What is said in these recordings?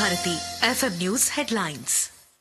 Bharati FM news headlines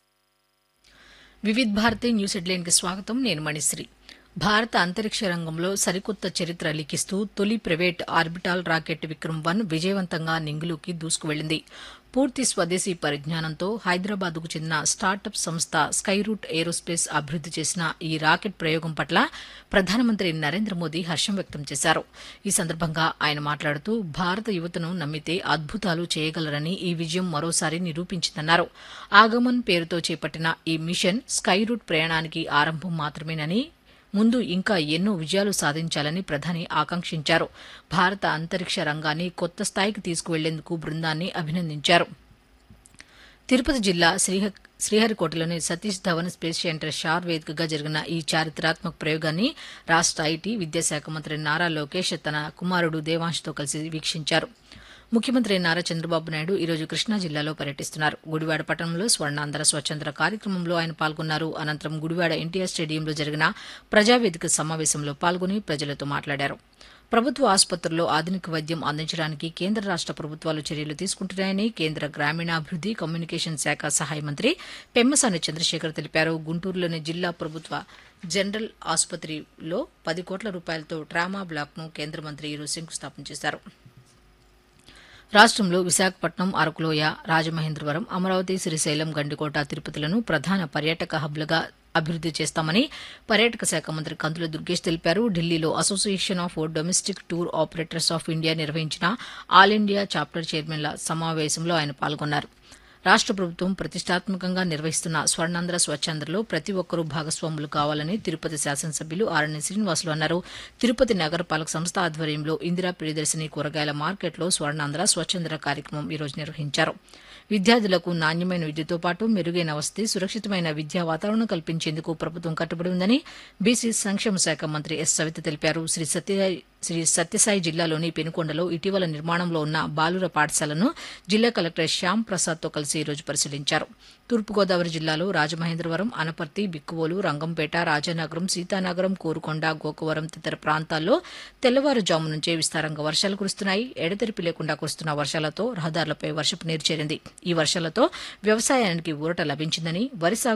Vividh Bharati news హెడ్లైన్కి స్వాగతం నేను మణిశ్రీ భారత అంతరిక్ష రంగంలో సరికొత్త చరిత్ర లిఖిస్తూ తొలి private orbital rocket Vikram one విజయవంతంగా నింగులుకి దూసుకువెళ్లింది పూర్తి స్వదేశీ పరిజ్ఞానంతో హైదరాబాద్కు చెందిన స్టార్టప్ సంస్థ స్కైరూట్ ఏరోస్పేస్ అభివృద్ది చేసిన ఈ రాకెట్ ప్రయోగం పట్ల ప్రధానమంత్రి నరేంద్ర మోదీ హర్షం వ్యక్తం చేశారు ఈ సందర్భంగా ఆయన మాట్లాడుతూ భారత యువతను నమ్మితే అద్భుతాలు చేయగలరని ఈ విజయం మరోసారి నిరూపించిందన్నారు ఆగమన్ పేరుతో చేపట్టిన ఈ మిషన్ స్కైరూట్ ప్రయాణానికి ఆరంభం మాత్రమేనని ముందు ఇంకా ఎన్నో విజయాలు సాధించాలని ప్రధాని ఆకాంక్షించారు భారత అంతరిక్ష రంగాన్ని కొత్త స్థాయికి తీసుకువెళ్లేందుకు బృందాన్ని అభినందించారు తిరుపతి జిల్లా శ్రీహ శ్రీహరికోటలోని Satish Dhawan space centre SHAR వేదికగా జరిగిన ఈ చారిత్రాత్మక ప్రయోగాన్ని రాష్ట ఐటీ విద్యాశాఖ మంత్రి నారా లోకేష్ తన కుమారుడు దేవాంష్తో కలిసి వీక్షించారు ముఖ్యమంత్రి నారా చంద్రబాబు నాయుడు ఈరోజు కృష్ణా జిల్లాలో పర్యటిస్తున్నారు గుడివాడ పట్టణంలో స్వర్ణాంధ్ర స్వచ్ఛంద్ర కార్యక్రమంలో ఆయన పాల్గొన్నారు అనంతరం గుడివాడ ఎన్టీఆర్ స్టేడియంలో జరిగిన ప్రజావేదిక సమావేశంలో పాల్గొని ప్రజలతో మాట్లాడారు ప్రభుత్వ ఆసుపత్రుల్లో ఆధునిక వైద్యం అందించడానికి కేంద్ర రాష్ట ప్రభుత్వాలు చర్యలు తీసుకుంటున్నాయని కేంద్ర గ్రామీణాభివృద్ది కమ్యూనికేషన్ శాఖ సహాయ మంత్రి పెమ్మసాని చంద్రశేఖర్ తెలిపారు గుంటూరులోని జిల్లా ప్రభుత్వ జనరల్ ఆసుపత్రిలో పది కోట్ల రూపాయలతో ట్రామా బ్లాక్ను కేంద్ర మంత్రి ఈరోజు శంకుస్థాపన చేశారు రాష్ట్రంలో విశాఖపట్నం అరకులోయ రాజమహేంద్రవరం అమరావతి శ్రీశైలం గండికోట తిరుపతిలను ప్రధాన పర్యాటక హబ్లుగా అభివృద్ది చేస్తామని పర్యాటక శాఖ మంత్రి కందుల దుర్గేష్ తెలిపారు ఢిల్లీలో association of domestic tour operators of India నిర్వహించిన ఆల్ ఇండియా చాప్టర్ చైర్మన్ల సమావేశంలో ఆయన పాల్గొన్నారు రాష్ట ప్రభుత్వం ప్రతిష్టాత్మకంగా నిర్వహిస్తున్న స్వర్ణాంధ్ర స్వచ్ఛాంధ్రలో ప్రతి ఒక్కరూ భాగస్వాములు కావాలని తిరుపతి శాసనసభ్యులు ఆర్ఎన్ శ్రీనివాసులు అన్నారు తిరుపతి నగరపాలక సంస్థ ఆధ్వర్యంలో ఇందిరా ప్రియదర్శిని కూరగాయల మార్కెట్లో స్వర్ణాంధ్ర స్వచ్ఛంద్ర కార్యక్రమం ఈరోజు నిర్వహించారు విద్యార్థులకు నాణ్యమైన విద్యతో పాటు మెరుగైన వసతి సురక్షితమైన విద్యా వాతావరణం కల్పించేందుకు ప్రభుత్వం కట్టుబడి ఉందని బీసీ సంక్షేమ శాఖ మంత్రి ఎస్ సవిత తెలిపారు శ్రీ సత్యసాయి శ్రీ సత్యసాయి జిల్లాలోని పెనుకొండలో ఇటీవల నిర్మాణంలో ఉన్న బాలుర పాఠశాలను జిల్లా కలెక్టర్ శ్యామ్ ప్రసాద్తో కలిసి ఈరోజు పరిశీలించారు తూర్పుగోదావరి జిల్లాలో రాజమహేంద్రవరం అనపర్తి బిక్కువోలు రంగంపేట రాజానగరం సీతానగరం కోరుకొండ గోకవరం తదితర ప్రాంతాల్లో తెల్లవారుజాము నుంచే విస్తారంగా వర్షాలు కురుస్తున్నాయి ఎడతెరిపి లేకుండా కురుస్తున్న వర్షాలతో రహదారులపై వర్షపు నీరు చేరింది ఈ వర్షాలతో వ్యవసాయానికి ఊరట లభించిందని వరి సాగు